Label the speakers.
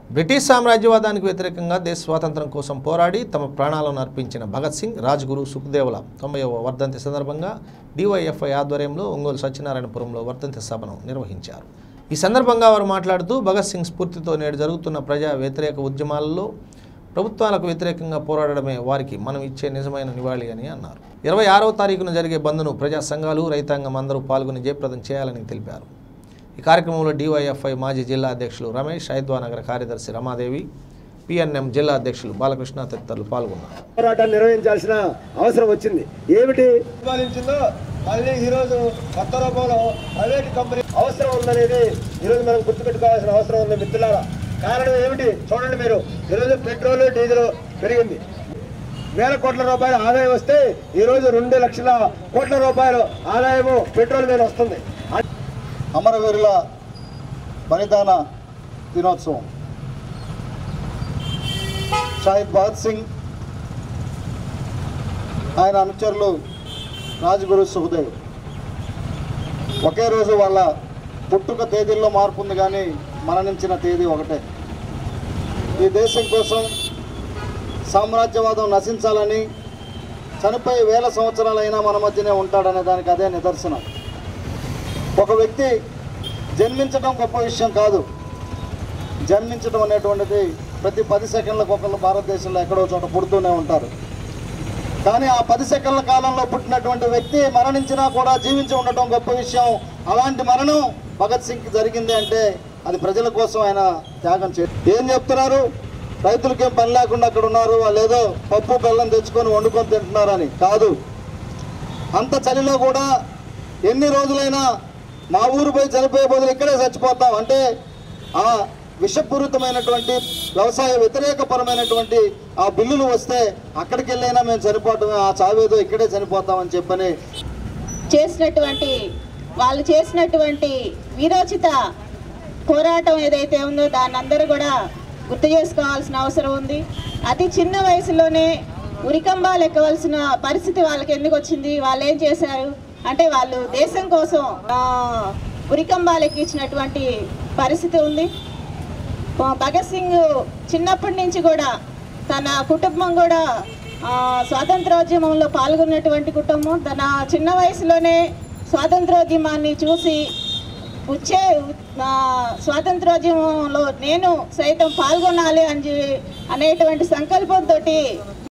Speaker 1: British సామ్రాజ్యవాదానికి వ్యతిరేకంగా దేశ స్వాతంత్రం కోసం పోరాడి తమ ప్రాణాలను అర్పించిన భగత్ సింగ్ రాజ్గురు సుఖ్దేవుల తొంభైవ వర్ధంతి సందర్భంగా డివైఎఫ్ఐ ఆధ్వర్యంలో ఒంగోలు సత్యనారాయణపురంలో వర్ధంతి సభను నిర్వహించారు ఈ సందర్భంగా వారు మాట్లాడుతూ భగత్ సింగ్ స్ఫూర్తితో నేడు జరుగుతున్న ప్రజా వ్యతిరేక ఉద్యమాలలో ప్రభుత్వాలకు వ్యతిరేకంగా పోరాడడమే వారికి మనం ఇచ్చే నిజమైన నివాళి అని అన్నారు ఇరవై ఆరవ తారీఖున జరిగే బంద్ను ప్రజా సంఘాలు రైతాంగం అందరూ పాల్గొని జయప్రదం చేయాలని తెలిపారు ఈ కార్యక్రమంలో డివైఎఫ్ఐ మాజీ జిల్లా అధ్యక్షులు రమేష్ హైద్వా నగర కార్యదర్శి రమాదేవి పిఎన్ఎం జిల్లా అధ్యక్షులు బాలకృష్ణ తదితరులు పాల్గొన్నారు
Speaker 2: పోరాటాన్ని నిర్వహించాల్సిన అవసరం వచ్చింది ఏమిటి పరిపాలించిందో మళ్ళీ ఈరోజు కొత్త రూపంలో ప్రైవేట్ కంపెనీ అవసరం ఉందనేది ఈరోజు మనం గుర్తుపెట్టుకోవాల్సిన అవసరం ఉంది మిత్రులారా కారణం ఏమిటి చూడండి మీరు ఈరోజు పెట్రోల్ డీజిల్ పెరిగింది వేల కోట్ల రూపాయల ఆదాయం వస్తే ఈరోజు రెండు లక్షల కోట్ల రూపాయలు ఆదాయము పెట్రోల్ మీద వస్తుంది
Speaker 3: అమరవీరుల బలిదాన దినోత్సవం షాహిద్ భగత్ సింగ్ ఆయన అనుచరులు రాజగురు సుఖదేవ్ ఒకే రోజు వాళ్ళ పుట్టుక తేదీల్లో మార్పు ఉంది కానీ మరణించిన తేదీ ఒకటే ఈ దేశం కోసం సామ్రాజ్యవాదం నశించాలని చనిపోయి వేల సంవత్సరాలైనా మన మధ్యనే ఉంటాడనే దానికి అదే నిదర్శనం ఒక వ్యక్తి జన్మించడం గొప్ప విషయం కాదు జన్మించడం అనేటువంటిది ప్రతి పది సెకండ్లకు ఒకళ్ళు భారతదేశంలో ఎక్కడో చోట పుడుతూనే ఉంటారు కానీ ఆ పది సెకండ్ల కాలంలో పుట్టినటువంటి వ్యక్తి మరణించినా కూడా జీవించి ఉండటం గొప్ప విషయం అలాంటి మరణం భగత్ సింగ్కి జరిగింది అంటే అది ప్రజల కోసం ఆయన త్యాగం చే ఏం చెప్తున్నారు రైతులకేం పని లేకుండా అక్కడ ఉన్నారు వాళ్ళు ఏదో పప్పు బెల్లం తెచ్చుకొని వండుకొని తింటున్నారని కాదు అంత చలిలో కూడా ఎన్ని రోజులైనా మా ఊరు పోయి చనిపోయే బదులు ఇక్కడే చచ్చిపోతాం అంటే ఆ విషపూరితమైనటువంటి వ్యవసాయ వ్యతిరేకపరమైనటువంటి ఆ బిల్లులు వస్తే అక్కడికి వెళ్ళైనా మేము చనిపోవటమే ఆ చావేదో ఇక్కడే చనిపోతామని చెప్పని
Speaker 4: చేసినటువంటి వాళ్ళు చేసినటువంటి వీరోచిత పోరాటం ఏదైతే ఉందో దాన్ని అందరూ కూడా గుర్తు చేసుకోవాల్సిన అవసరం ఉంది అతి చిన్న వయసులోనే ఉరికంబాలు ఎక్కవలసిన పరిస్థితి వాళ్ళకి ఎందుకు వచ్చింది వాళ్ళు ఏం చేశారు అంటే వాళ్ళు దేశం కోసం ఆ, ఉరికంబాలు ఎక్కించినటువంటి పరిస్థితి ఉంది ఆ, భగత్ సింగ్ చిన్నప్పటి నుంచి కూడా తన కుటుంబం కూడా ఆ, స్వాతంత్రోద్యమంలో పాల్గొన్నటువంటి కుటుంబం తన చిన్న వయసులోనే స్వాతంత్రోద్యమాన్ని చూసి వచ్చే ఆ, స్వాతంత్రోద్యమంలో నేను సైతం పాల్గొనాలి అని చెప్పి- అనేటువంటి సంకల్పంతో